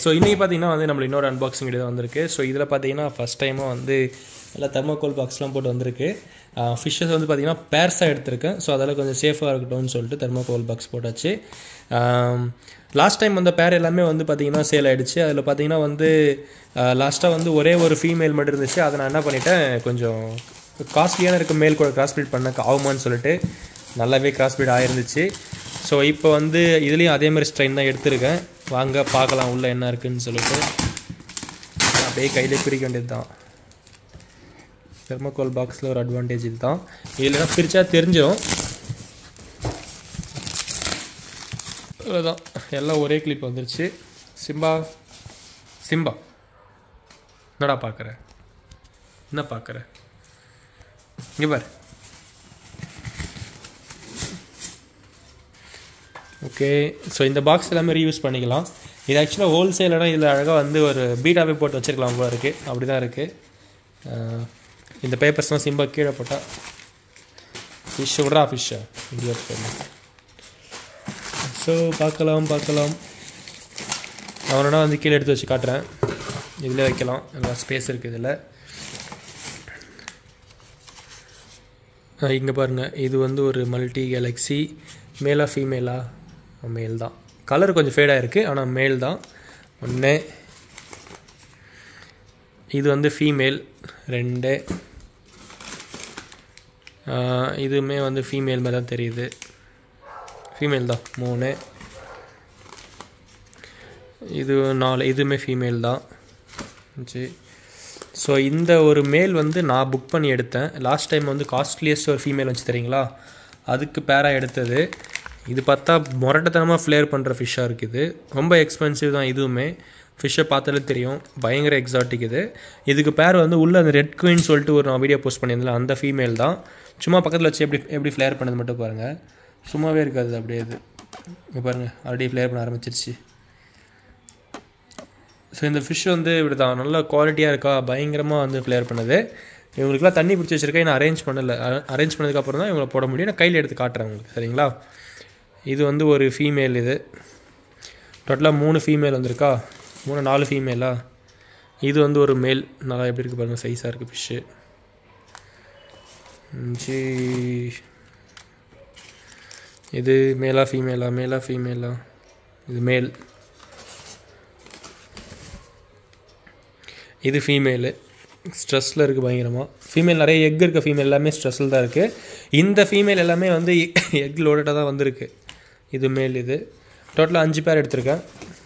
so இன்றைக்கி பார்த்தீங்கன்னா வந்து நம்மள இன்னொரு அன்பாக்சிங் வீடியோ வந்திருக்கு ஸோ இதில் பார்த்தீங்கன்னா ஃபஸ்ட் டைமாக வந்து எல்லாம் தெர்மோகோல் பாக்ஸ்லாம் போட்டு வந்திருக்கு ஃபிஷ்ஷஸ் வந்து பார்த்தீங்கன்னா பேர்ஸாக எடுத்திருக்கேன் ஸோ அதெல்லாம் கொஞ்சம் சேஃபாக இருக்கட்டும்னு சொல்லிட்டு தெர்மோகோல் பாக்ஸ் போட்டாச்சு லாஸ்ட் டைம் வந்த பேர் எல்லாமே வந்து பார்த்தீங்கன்னா சேல் ஆகிடுச்சு அதில் பார்த்தீங்கன்னா வந்து லாஸ்ட்டாக வந்து ஒரே ஒரு ஃபீமேல் மட்டும் இருந்துச்சு அதை நான் என்ன பண்ணிட்டேன் கொஞ்சம் காஸ்ட்லியான இருக்க மேல் கூட கிராஸ் ப்ரீட் பண்ண ஆகுமான்னு சொல்லிட்டு நல்லாவே கிராஸ் ப்ரீட் ஆயிருந்துச்சு ஸோ இப்போ வந்து இதுலேயும் அதே மாதிரி ஸ்ட்ரெயின் தான் எடுத்திருக்கேன் வாங்க பார்க்கலாம் உள்ளே என்ன இருக்குன்னு சொல்லிட்டு அப்படியே கையிலே பிரிக்க வேண்டியது தான் தெர்மோகோல் பாக்ஸில் ஒரு அட்வான்டேஜ் இது தான் இதில் பிரித்தா தெரிஞ்சிடும் அதுதான் எல்லாம் ஒரே கிளிப் வந்துருச்சு சிம்பா சிம்பா என்னடா பார்க்குற என்ன பார்க்குற இங்கே பாரு ஓகே ஸோ இந்த பாக்ஸ் எல்லாமே ரீயூஸ் பண்ணிக்கலாம் இது ஆக்சுவலாக ஹோல்சேலனா இதில் அழகாக வந்து ஒரு பீட்டாவே போட்டு வச்சுருக்கலாம் போல இருக்குது அப்படி தான் இருக்குது இந்த பேப்பர்ஸ்லாம் சிம்பா கீழே போட்டால் ஃபிஷ் விட்றா ஃபிஷ்ஷை இந்தியா ஸோ பார்க்கலாம் பார்க்கலாம் அவனோட வந்து கீழே எடுத்து வச்சு காட்டுறேன் இதில் வைக்கலாம் நல்லா ஸ்பேஸ் இருக்குது இதில் இங்கே பாருங்கள் இது வந்து ஒரு மல்டி கேலக்ஸி மேலா ஃபீமேலா மேல் தான் கலர் கொஞ்சம் ஃபேடாக இருக்குது ஆனால் மேல் தான் ஒன்று இது வந்து ஃபீமேல் ரெண்டு இதுவுமே வந்து ஃபீமேல் மாதிரி தான் தெரியுது ஃபீமேல் தான் மூணு இது நாலு இதுவுமே ஃபீமேல் தான் சரி ஸோ இந்த ஒரு மேல் வந்து நான் புக் பண்ணி எடுத்தேன் லாஸ்ட் டைம் வந்து காஸ்ட்லியஸ்ட் ஒரு ஃபீமேல் வச்சு தெரியுங்களா அதுக்கு பேராக எடுத்தது இது பார்த்தா முரட்டத்தனமாக ஃப்ளேர் பண்ணுற ஃபிஷ்ஷாக இருக்குது ரொம்ப எக்ஸ்பென்சிவ் தான் இதுவுமே ஃபிஷ்ஷை பார்த்தாலே தெரியும் பயங்கர எக்ஸாட்டிக் இது இதுக்கு பேர் வந்து உள்ளே அந்த ரெட் குயின் சொல்லிட்டு ஒரு நான் வீடியோ போஸ்ட் பண்ணியிருந்தேன் அந்த ஃபீமேல் தான் சும்மா பக்கத்தில் வச்சு எப்படி எப்படி ஃப்ளேர் பண்ணது மட்டும் பாருங்கள் சும்மாவே இருக்காது அப்படியே இது இங்கே பாருங்கள் ஆல்ரெடி ஃப்ளேர் பண்ண ஆரம்பிச்சிருச்சு ஸோ இந்த ஃபிஷ் வந்து இப்படி தான் நல்ல குவாலிட்டியாக இருக்கா பயங்கரமாக வந்து ஃப்ளேர் பண்ணுது இவங்களுக்குலாம் தண்ணி பிடிச்சி வச்சுருக்கேன் நான் அரேஞ்ச் பண்ணலை அரேஞ்ச் பண்ணதுக்கப்புறம் தான் இவங்களை போட முடியும் நான் கையில் எடுத்து காட்டுறேன் உங்களுக்கு சரிங்களா இது வந்து ஒரு ஃபீமேல் இது டோட்டலாக மூணு ஃபீமேல் வந்திருக்கா மூணு நாலு ஃபீமேலா இது வந்து ஒரு மேல் நல்லா எப்படி இருக்குது பாருங்கள் சைஸாக இருக்குது ஃபிஷ்ஷு ஜி இது மேலா ஃபீமேலா மேலா ஃபீமேலா இது மேல் இது ஃபீமேலு ஸ்ட்ரெஸ்ஸில் இருக்குது பயங்கரமாக ஃபீமேல் நிறைய எக் இருக்க ஃபீமேல் எல்லாமே ஸ்ட்ரெஸ்ஸில் தான் இருக்குது இந்த ஃபீமேல் எல்லாமே வந்து எக் லோடடாக தான் வந்திருக்கு இது மேல் இது டோட்டலாக அஞ்சு பேர் எடுத்திருக்கேன்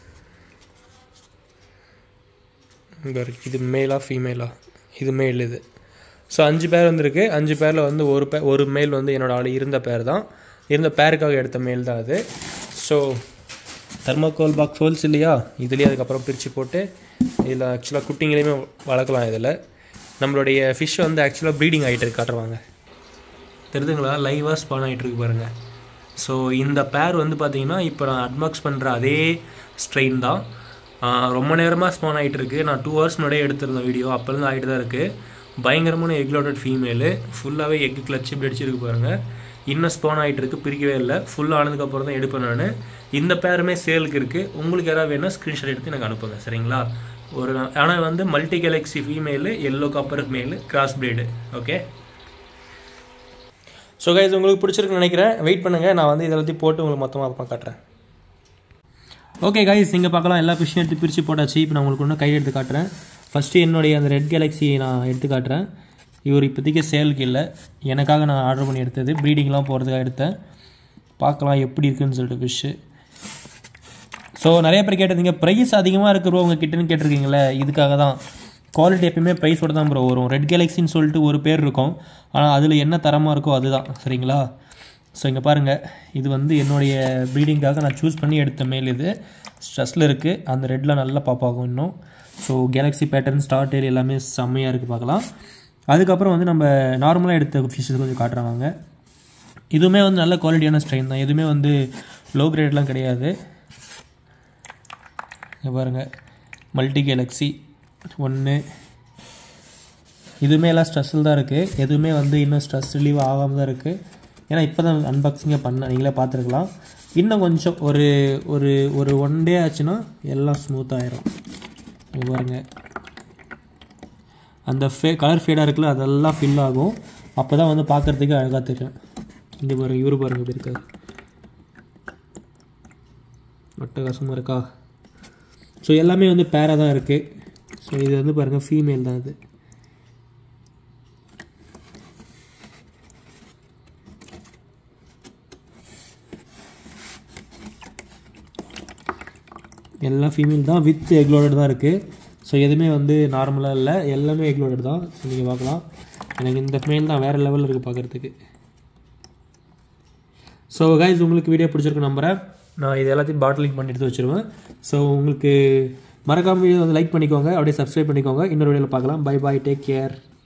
இங்கே இருக்குது இது மேலா ஃபீமேலா இது மேல் இது ஸோ அஞ்சு பேர் வந்திருக்கு அஞ்சு பேரில் வந்து ஒரு பே ஒரு மேல் வந்து என்னோடய ஆள் இருந்த பேர் தான் இருந்த பேருக்காக எடுத்த மேல் தான் அது ஸோ தெர்மோகோல் பாக்ஸ் ஹோல்ஸ் இல்லையா இதுலேயே அதுக்கப்புறம் பிரித்து போட்டு இதில் ஆக்சுவலாக குட்டிங்களையுமே வளர்க்கலாம் இதில் நம்மளுடைய ஃபிஷ் வந்து ஆக்சுவலாக ப்ரீடிங் ஆகிட்டு இருக்கு காட்டுவாங்க தெரியுதுங்களா லைவாக ஸ்பான் ஆகிட்டு இருக்கு பாருங்கள் ஸோ இந்த பேர் வந்து பார்த்தீங்கன்னா இப்போ நான் அட்மாக்ஸ் பண்ணுற அதே ஸ்ட்ரெயின் தான் ரொம்ப நேரமாக ஸ்பான் ஆகிட்டு இருக்கு நான் டூ ஹவர்ஸ் முன்னாடியே எடுத்திருந்தேன் வீடியோ அப்போலேருந்து ஆகிட்டு தான் இருக்குது பயங்கரமான எக் லோடட் ஃபீமேலு ஃபுல்லாகவே எக் கிளச்சு இப்படி அடிச்சிருக்கு பாருங்கள் இன்னும் ஸ்பான் ஆகிட்டு இருக்குது பிரிக்கவே இல்லை ஃபுல் ஆனதுக்கப்புறம் தான் எடுப்பேன் நான் இந்த பேருமே சேலுக்கு இருக்குது உங்களுக்கு யாராவது வேணால் ஸ்க்ரீன்ஷாட் எடுத்து எனக்கு அனுப்புங்க சரிங்களா ஒரு ஆனால் வந்து multi galaxy female yellow copper male cross breed okay so guys உங்களுக்கு பிடிச்சிருக்குன்னு நினைக்கிறேன் வெயிட் பண்ணுங்கள் நான் வந்து இதை எல்லாத்தையும் போட்டு உங்களுக்கு மொத்தமாக அப்புறம் காட்டுறேன் ஓகே கைஸ் இங்கே பார்க்கலாம் எல்லா ஃபிஷ்ஷும் எடுத்து பிரித்து போட்டாச்சு இப்போ நான் உங்களுக்கு ஒன்றும் கையில் எடுத்து காட்டுறேன் ஃபஸ்ட்டு என்னுடைய அந்த ரெட் கேலக்ஸி நான் எடுத்து காட்டுறேன் இவர் இப்போதைக்கு சேலுக்கு இல்லை எனக்காக நான் ஆர்டர் பண்ணி எடுத்தது ப்ரீடிங்லாம் போகிறதுக்காக எடுத்தேன் பார்க்கலாம் எப்படி இருக்குன்னு சொல்லிட்டு ஃபிஷ்ஷு ஸோ நிறைய பேர் கேட்டிருந்தீங்க ப்ரைஸ் அதிகமாக இருக்கு ப்ரோ உங்கள் கிட்டன்னு கேட்டிருக்கீங்களே இதுக்காக தான் குவாலிட்டி எப்பயுமே ப்ரைஸோட தான் ப்ரோ வரும் ரெட் கேலக்ஸின்னு சொல்லிட்டு ஒரு பேர் இருக்கும் ஆனால் அதில் என்ன தரமாக இருக்கோ அதுதான் சரிங்களா ஸோ இங்கே பாருங்கள் இது வந்து என்னுடைய ப்ரீடிங்காக நான் சூஸ் பண்ணி எடுத்த மேல் இது ஸ்ட்ரெஸ்ஸில் இருக்குது அந்த ரெட்டில் நல்லா பாப்பாகும் இன்னும் so galaxy pattern star tail எல்லாமே செம்மையாக இருக்குது பார்க்கலாம் அதுக்கப்புறம் வந்து நம்ம நார்மலாக எடுத்த ஃபிஷ்ஷஸ் கொஞ்சம் காட்டுறாங்க இதுவுமே வந்து நல்ல குவாலிட்டியான ஸ்ட்ரெயின் தான் எதுவுமே வந்து லோ கிரேட்லாம் கிடையாது இங்கே பாருங்கள் மல்டி கேலக்ஸி ஒன்று இதுவுமே எல்லாம் ஸ்ட்ரெஸ்ஸில் தான் இருக்குது எதுவுமே வந்து இன்னும் ஸ்ட்ரெஸ் ரிலீவ் ஆகாமல் தான் இருக்குது ஏன்னா இப்போ தான் அன்பாக்சிங்காக பண்ண நீங்களே பார்த்துருக்கலாம் இன்னும் கொஞ்சம் ஒரு ஒரு ஒரு ஒன் டே ஆச்சுன்னா எல்லாம் ஸ்மூத் ஆயிரும் இங்க பாருங்க அந்த ஃபே கலர் ஃபேடாக இருக்குல்ல அதெல்லாம் ஃபில் ஆகும் அப்போ தான் வந்து பார்க்குறதுக்கு அழகாக தெரியும் இங்கே பாருங்க இவரு பாருங்க இப்படி இருக்காரு அட்டகாசமாக இருக்கா ஸோ எல்லாமே வந்து பேராக தான் இருக்குது ஸோ இது வந்து பாருங்கள் ஃபீமேல் தான் இது எல்லாம் ஃபீமேல் தான் வித் எக்லோடட் தான் இருக்குது ஸோ எதுவுமே வந்து நார்மலாக இல்லை எல்லாமே எக்லோடட் தான் ஸோ நீங்கள் பார்க்கலாம் எனக்கு இந்த மேல் தான் வேறு லெவலில் இருக்குது பார்க்குறதுக்கு ஸோ கைஸ் உங்களுக்கு வீடியோ பிடிச்சிருக்கு நம்புகிறேன் நான் இது எல்லாத்தையும் பாட்டிலிங் பண்ணி எடுத்து வச்சுருவேன் ஸோ உங்களுக்கு மறக்காம வீடியோ வந்து லைக் பண்ணிக்கோங்க அப்படியே சப்ஸ்கிரைப் பண்ணிக்கோங்க இன்னொரு வீடியோவில் பார்க்கலாம் பை பாய் டேக் கேர்